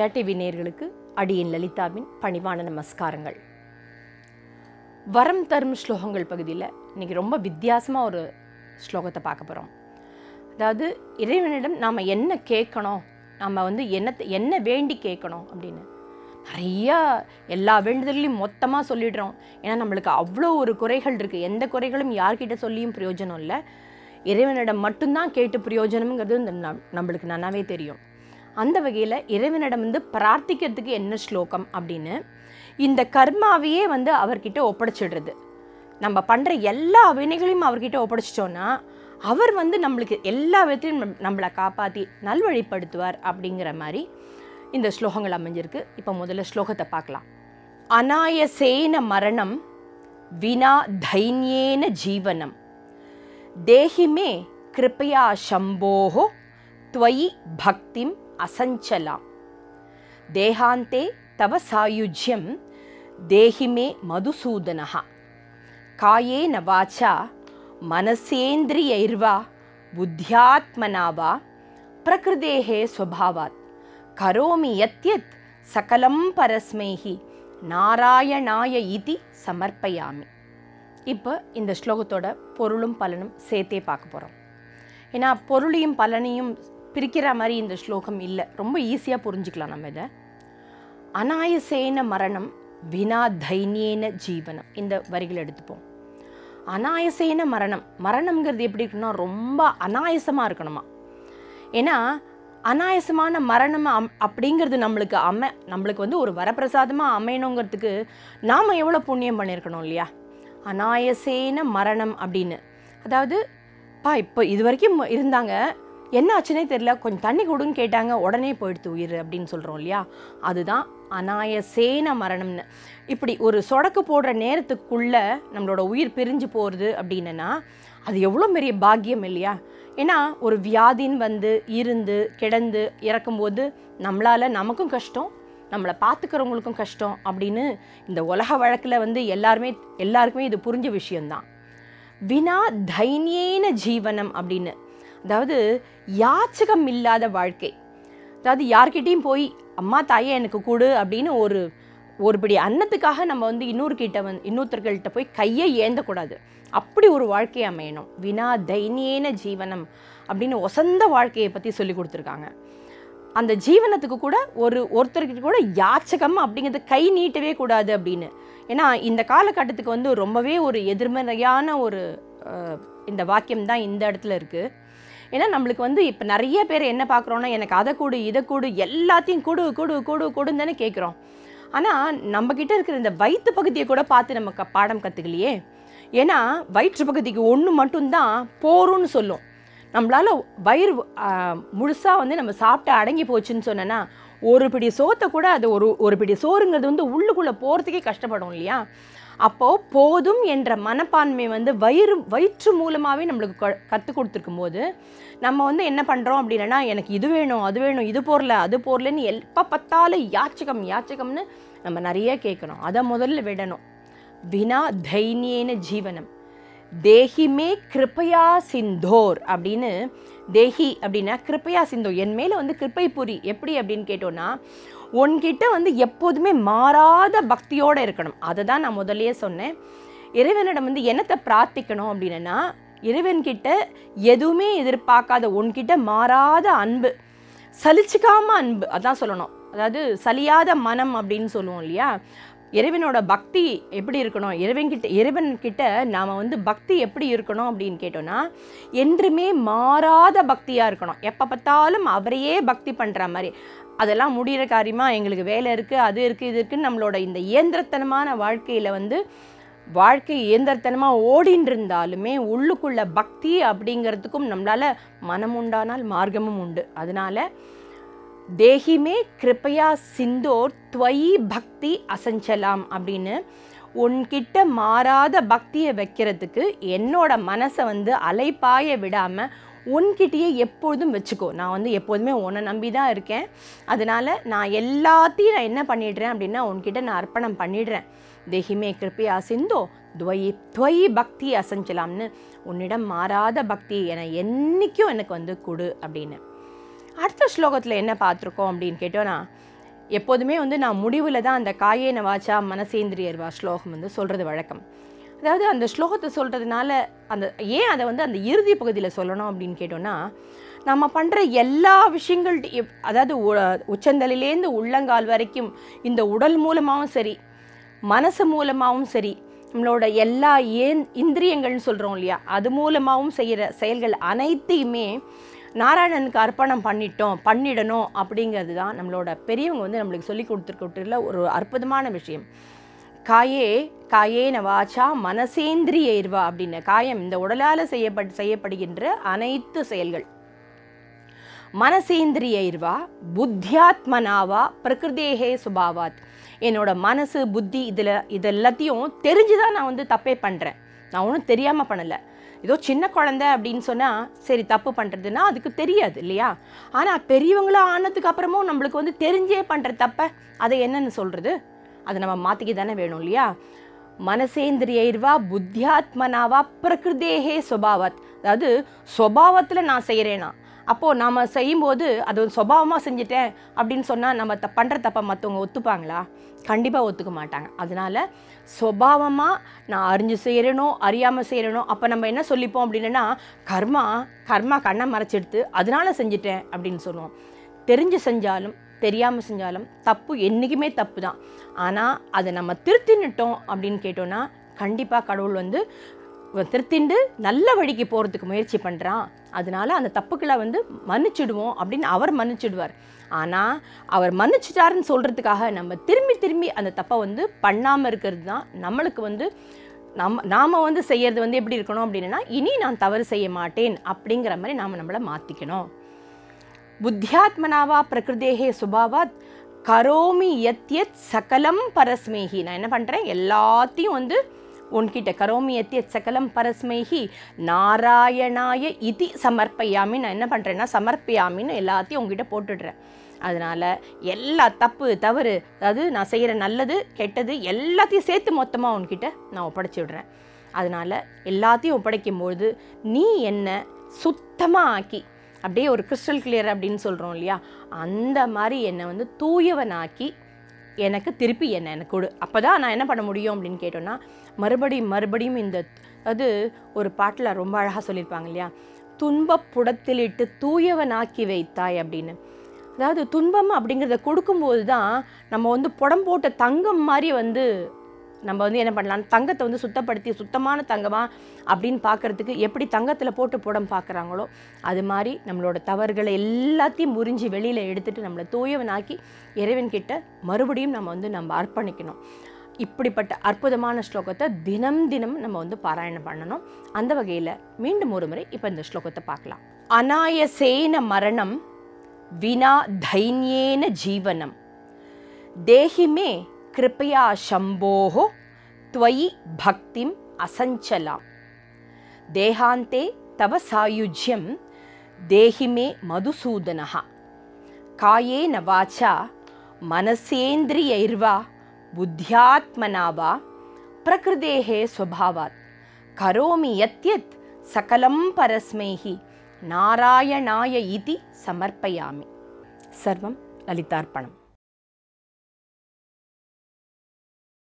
Jaya TV நேர்களுக்கு அடியின் லலிதாவின் பணிவான நமஸ்காரங்கள் வரம் தரும் ஸ்லோகங்கள் பகுதியில் இன்னைக்கு ரொம்ப வித்தியாசமாக ஒரு ஸ்லோகத்தை பார்க்க போகிறோம் அதாவது இறைவனிடம் நாம் என்ன கேட்கணும் நம்ம வந்து என்ன என்ன வேண்டி கேட்கணும் அப்படின்னு நிறையா எல்லா வேண்டுதல்லையும் மொத்தமாக சொல்லிடுறோம் ஏன்னா நம்மளுக்கு அவ்வளோ ஒரு குறைகள் இருக்குது எந்த குறைகளும் யார்கிட்ட சொல்லியும் பிரயோஜனம் இல்லை இறைவனிடம் மட்டும்தான் கேட்டு பிரயோஜனம்ங்கிறது இந்த நம்- நம்மளுக்கு நல்லாவே தெரியும் அந்த வகையில் இறைவனிடம் வந்து பிரார்த்திக்கிறதுக்கு என்ன ஸ்லோகம் அப்படின்னு இந்த கர்மாவையே வந்து அவர்கிட்ட ஒப்படைச்சிடுறது நம்ம பண்ணுற எல்லா வினைகளையும் அவர்கிட்ட ஒப்படைச்சிட்டோன்னா அவர் வந்து நம்மளுக்கு எல்லா விதத்திலும் நம்- நம்மளை காப்பாற்றி நல்வழிப்படுத்துவார் அப்படிங்கிற மாதிரி இந்த ஸ்லோகங்கள் அமைஞ்சிருக்கு இப்போ முதல்ல ஸ்லோகத்தை பார்க்கலாம் அநாயசேன மரணம் வினா தைன்யேன ஜீவனம் தேஹிமே கிருபயா சம்போஹோ त्वयि भक्तिम् असञ्चलां देहान्ते तव सायुज्यं देहि मे मधुसूदनः कायेन वाचा मनसेन्द्रियैर्वा बुद्ध्यात्मना वा प्रकृतेः स्वभावात् करोमि यत्यत् सकलं परस्मैः நாராயணாய இதி சமர்ப்பயாமி இப்போ இந்த ஸ்லோகத்தோட பொருளும் பலனும் சேர்த்தே பார்க்க போகிறோம் ஏன்னா பொருளையும் பலனையும் பிரிக்கிற மாதிரி இந்த ஸ்லோகம் இல்லை ரொம்ப ஈஸியாக புரிஞ்சுக்கலாம் நம்ம இதை அனாயசேன மரணம் வினா தைன்யேன ஜீவனம் இந்த வரிகள் எடுத்துப்போம் அனாயசேன மரணம் மரணம்ங்கிறது எப்படி இருக்குன்னா ரொம்ப அனாயசமாக இருக்கணுமா ஏன்னா அனாயசமான மரணம் அம் அப்படிங்கிறது நம்மளுக்கு அம நம்மளுக்கு வந்து ஒரு வரப்பிரசாதமாக அமையணுங்கிறதுக்கு நாம் எவ்வளோ புண்ணியம் பண்ணியிருக்கணும் இல்லையா அனாயசேன மரணம் அப்படின்னு அதாவது பா இப்போ இது வரைக்கும் இருந்தாங்க என்ன ஆச்சுனே தெரியல கொஞ்சம் தண்ணி கொடுன்னு கேட்டாங்க உடனே போயிடுத்து உயிர் அப்படின்னு சொல்கிறோம் இல்லையா அதுதான் அனாயசேன மரணம்னு இப்படி ஒரு சொடக்கு போடுற நேரத்துக்குள்ள நம்மளோட உயிர் பிரிஞ்சு போகிறது அப்படின்னா அது எவ்வளோ பெரிய பாக்கியம் இல்லையா ஏன்னா ஒரு வியாதின்னு வந்து இருந்து கிடந்து இறக்கும்போது நம்மளால் நமக்கும் கஷ்டம் நம்மளை பார்த்துக்கிறவங்களுக்கும் கஷ்டம் அப்படின்னு இந்த உலக வழக்கில் வந்து எல்லாருமே எல்லாருக்குமே இது புரிஞ்ச விஷயம்தான் வினா தைன்யேன ஜீவனம் அப்படின்னு அதாவது யாச்சகம் இல்லாத வாழ்க்கை அதாவது யார்கிட்டயும் போய் அம்மா தாயே எனக்கு கொடு அப்படின்னு ஒரு ஒருபடி அன்னத்துக்காக நம்ம வந்து இன்னொரு கிட்ட வந்து இன்னொருத்தர்கள்ட்ட போய் கையை ஏந்தக்கூடாது அப்படி ஒரு வாழ்க்கை அமையணும் வினா தைன்யேன ஜீவனம் அப்படின்னு ஒசந்த வாழ்க்கையை பற்றி சொல்லி கொடுத்துருக்காங்க அந்த ஜீவனத்துக்கு கூட ஒரு ஒருத்தர்கிட்ட கூட யாச்சகம் அப்படிங்கிறது கை நீட்டவே கூடாது அப்படின்னு ஏன்னா இந்த காலகட்டத்துக்கு வந்து ரொம்பவே ஒரு எதிர்மறையான ஒரு அஹ், இந்த வாக்கியம் தான் இந்த இடத்துல இருக்குது ஏன்னா நம்மளுக்கு வந்து இப்போ நிறைய பேர் என்ன பார்க்குறோன்னா எனக்கு அதை கொடு இதை கொடு எல்லாத்தையும் கொடு கொடு கொடு கொடுன்னு தானே கேட்குறோம் ஆனால் நம்மக்கிட்ட இருக்கிற இந்த வயிற்று பகுதியை கூட பார்த்து நம்ம க பாடம் கற்றுக்கலையே ஏன்னா வயிற்று பகுதிக்கு ஒன்று மட்டும்தான் போரும்னு சொல்லும் நம்மளால் வயிறு முழுசாக வந்து நம்ம சாப்பிட்டு அடங்கி போச்சுன்னு சொன்னேன்னா ஒரு பிடி சோத்தை கூட அது ஒரு ஒரு பிடி சோறுங்கிறது வந்து உள்ளுக்குள்ளே போகிறதுக்கே கஷ்டப்படும் இல்லையா அப்போது போதும் என்ற மனப்பான்மை வந்து வயிறு வயிற்று மூலமாகவே நம்மளுக்கு க கற்றுக் கொடுத்துருக்கும் போது நம்ம வந்து என்ன பண்ணுறோம் அப்படின்னா எனக்கு இது வேணும் அது வேணும் இது போரல அது போரலன்னு எப்போ பார்த்தாலும் யாச்சகம் யாச்சகம்னு நம்ம நிறைய கேட்கணும் அதை முதல்ல விடணும் வினா தைன்யேன ஜீவனம் தேஹிமே கிருபையா சிந்தோர் அப்படின்னு தேஹி அப்படின்னா கிருபையா சிந்தோ என் மேலே வந்து கிருப்பை புரி எப்படி அப்படின்னு கேட்டோன்னா உன்கிட்ட வந்து எப்போதுமே மாறாத பக்தியோடு இருக்கணும் அதை தான் நான் முதல்லயே சொன்னேன் இறைவனிடம் வந்து என்னத்தை பிரார்த்திக்கணும் அப்படின்னா இறைவன்கிட்ட எதுவுமே எதிர்பார்க்காத உன்கிட்ட மாறாத அன்பு சலிச்சுக்காம அன்பு அதான் சொல்லணும் அதாவது சலியாத மனம் அப்படின்னு சொல்லுவோம் இல்லையா இறைவனோட பக்தி எப்படி இருக்கணும் இறைவன்கிட்ட இறைவன்கிட்ட நாம் வந்து பக்தி எப்படி இருக்கணும் அப்படின்னு கேட்டோன்னா என்றுமே மாறாத பக்தியாக இருக்கணும் எப்போ பார்த்தாலும் அவரையே பக்தி பண்ணுற மாதிரி அதெல்லாம் முடிகிற காரியமாக எங்களுக்கு வேலை இருக்குது அது இருக்குது இது இருக்குன்னு நம்மளோட இந்த இயந்திரத்தனமான வாழ்க்கையில் வந்து வாழ்க்கை இயந்திரத்தனமாக ஓடின்னு இருந்தாலுமே உள்ளுக்குள்ள பக்தி அப்படிங்கிறதுக்கும் நம்மளால் மனம் உண்டானால் மார்க்கமும் உண்டு அதனால தேஹிமே கிருபையா சிந்தோர் துவயி பக்தி அசஞ்சலாம் அப்படின்னு உன்கிட்ட மாறாத பக்தியை வைக்கிறதுக்கு என்னோட மனசை வந்து அலைப்பாய விடாமல் உன்கிட்டயே எப்பொழுதும் வச்சுக்கோ நான் வந்து எப்போதுமே உன்னை நம்பி தான் இருக்கேன் அதனால நான் எல்லாத்தையும் நான் என்ன பண்ணிடுறேன் அப்படின்னா உன்கிட்ட நான் அர்ப்பணம் பண்ணிடுறேன் தேஹிமே கிருப்பையா சிந்தோ துவயி துவயி பக்தி அசஞ்சலாம்னு உன்னிடம் மாறாத பக்தி என என்னைக்கும் எனக்கு வந்து கொடு அப்படின்னு அடுத்த ஸ்லோகத்தில் என்ன பார்த்துருக்கோம் அப்படின்னு கேட்டோன்னா எப்போதுமே வந்து நான் முடிவில் தான் அந்த காயேன வாச்சா மனசேந்திரியர்வா ஸ்லோகம் வந்து சொல்கிறது வழக்கம் அதாவது அந்த ஸ்லோகத்தை சொல்கிறதுனால அந்த ஏன் அதை வந்து அந்த இறுதி பகுதியில் சொல்லணும் அப்படின்னு கேட்டோன்னா நம்ம பண்ணுற எல்லா விஷயங்கள் எப்- அதாவது உ- உச்சந்தலையிலேருந்து உள்ளங்கால் வரைக்கும் இந்த உடல் மூலமாகவும் சரி மனசு மூலமாகவும் சரி நம்மளோட எல்லா ஏன் இந்திரியங்கள்னு சொல்கிறோம் இல்லையா அது மூலமாகவும் செய்கிற செயல்கள் அனைத்தையுமே நாராயணனுக்கு அர்ப்பணம் பண்ணிட்டோம் பண்ணிடணும் அப்படிங்கிறது தான் நம்மளோட பெரியவங்க வந்து நம்மளுக்கு சொல்லி கொடுத்துருக்கிற ஒரு அற்புதமான விஷயம் காயே காயேன வாச்சா மனசேந்திரிய இருவா அப்படின்னு காயம் இந்த உடலால் செய்யப்பட் செய்யப்படுகின்ற அனைத்து செயல்கள் மனசேந்திரிய இருவா புத்தியாத்மனாவா பிரகிருதேகே சுபாவாத் என்னோட மனசு புத்தி இதில் இது எல்லாத்தையும் தெரிஞ்சு தான் நான் வந்து தப்பே பண்ணுறேன் நான் ஒன்றும் தெரியாமல் பண்ணலை ஏதோ சின்ன குழந்தை அப்படின்னு சொன்னால் சரி தப்பு பண்ணுறதுன்னா அதுக்கு தெரியாது இல்லையா ஆனால் பெரியவங்களா ஆனதுக்கு அப்புறமும் நம்மளுக்கு வந்து தெரிஞ்சே பண்ணுற தப்பை அதை என்னன்னு சொல்கிறது அதை நம்ம மாற்றிக்க தானே வேணும் இல்லையா மனசேந்திரியர்வா புத்தியாத்மனாவா பிரகிருதேகே சுபாவத் அதாவது சுபாவத்தில் நான் செய்கிறேனா அப்போது நாம் செய்யும்போது அது ஒரு சுபாவமாக செஞ்சுட்டேன் அப்படின்னு சொன்னால் நம்ம த பண்ணுற தப்பை மற்றவங்க ஒத்துப்பாங்களா கண்டிப்பாக ஒத்துக்க மாட்டாங்க அதனால சுபாவமாக நான் அறிஞ்சு செய்கிறேனோ அறியாமல் செய்கிறேனோ அப்போ நம்ம என்ன சொல்லிப்போம் அப்படின்னா கர்மா கர்மா கண்ணை மறைச்சிடுத்து அதனால செஞ்சுட்டேன் அப்படின்னு சொல்லுவோம் தெரிஞ்சு செஞ்சாலும் தெரியாமல் செஞ்சாலும் தப்பு என்றைக்குமே தப்பு தான் ஆனால் அதை நம்ம திருத்தின்னுட்டோம் அப்படின்னு கேட்டோன்னா கண்டிப்பாக கடவுள் வந்து இவன் திருத்திண்டு நல்ல வழிக்கு போகிறதுக்கு முயற்சி பண்ணுறான் அதனால அந்த தப்புக்களை வந்து மன்னிச்சிடுவோம் அப்படின்னு அவர் மன்னிச்சிடுவார் ஆனால் அவர் மன்னிச்சிட்டாருன்னு சொல்கிறதுக்காக நம்ம திரும்பி திரும்பி அந்த தப்பை வந்து பண்ணாமல் இருக்கிறது தான் நம்மளுக்கு வந்து நம்ம நாம் வந்து செய்யறது வந்து எப்படி இருக்கணும் அப்படின்னா இனி நான் தவறு செய்ய மாட்டேன் அப்படிங்கிற மாதிரி நாம் நம்மளை மாற்றிக்கணும் புத்தியாத்மனாவா பிரகிருதேகே சுபாவாத் கரோமி யத் யத் சகலம் பரஸ்மேகி நான் என்ன பண்ணுறேன் எல்லாத்தையும் வந்து உன்கிட்ட கரோமி யத் யத் சகலம் பரஸ்மேகி நாராயணாய இதி சமர்ப்பயாமி நான் என்ன பண்ணுறேன்னா சமர்ப்பயாமின்னு எல்லாத்தையும் உங்ககிட்ட போட்டுடுறேன் அதனால் எல்லா தப்பு தவறு அதாவது நான் செய்கிற நல்லது கெட்டது எல்லாத்தையும் சேர்த்து மொத்தமாக உன்கிட்ட நான் ஒப்படைச்சி விடுறேன் அதனால் எல்லாத்தையும் ஒப்படைக்கும்பொழுது நீ என்ன சுத்தமாக ஆக்கி அப்படியே ஒரு கிறிஸ்டல் கிளியர் அப்படின்னு சொல்கிறோம் இல்லையா அந்த மாதிரி என்னை வந்து தூயவனாக்கி எனக்கு திருப்பி என்ன எனக்கு கொடு அப்போ தான் நான் என்ன பண்ண முடியும் அப்படின்னு கேட்டோன்னா மறுபடியும் மறுபடியும் இந்த அது ஒரு பாட்டில் ரொம்ப அழகாக சொல்லியிருப்பாங்க இல்லையா துன்பப் புடத்திலிட்டு தூயவனாக்கி வைத்தாய் அப்படின்னு அதாவது துன்பம் அப்படிங்கிறத கொடுக்கும்போது தான் நம்ம வந்து புடம் போட்ட தங்கம் மாதிரி வந்து நம்ம வந்து என்ன பண்ணலாம் தங்கத்தை வந்து சுத்தப்படுத்தி சுத்தமான தங்கமா அப்படின்னு பார்க்கறதுக்கு எப்படி தங்கத்தில் போட்டு புடம் பார்க்குறாங்களோ அது மாதிரி நம்மளோட தவறுகளை எல்லாத்தையும் முறிஞ்சு வெளியில் எடுத்துட்டு நம்மளை தூயவனாக்கி இறைவன்கிட்ட மறுபடியும் நம்ம வந்து நம்ம அர்ப்பணிக்கணும் இப்படிப்பட்ட அற்புதமான ஸ்லோகத்தை தினம் தினம் நம்ம வந்து பாராயணம் பண்ணணும் அந்த வகையில் மீண்டும் ஒரு முறை இப்போ இந்த ஸ்லோகத்தை பார்க்கலாம் அநாயசேன மரணம் வினா தைன்யேன ஜீவனம் தேஹி மே கிருப்பயா சம்போஹோ त्वयि भक्तिम् असञ्चलां देहान्ते तव सायुज्यं देहि मे मधुसूदनः कायेन वाचा मनसेन्द्रियैर्वा बुद्ध्यात्मना वा प्रकृतेः स्वभावात् करोमि यत् सकलं परस्मैः नारायणाय इति समर्पयामि सर्वं ललितार्पणम्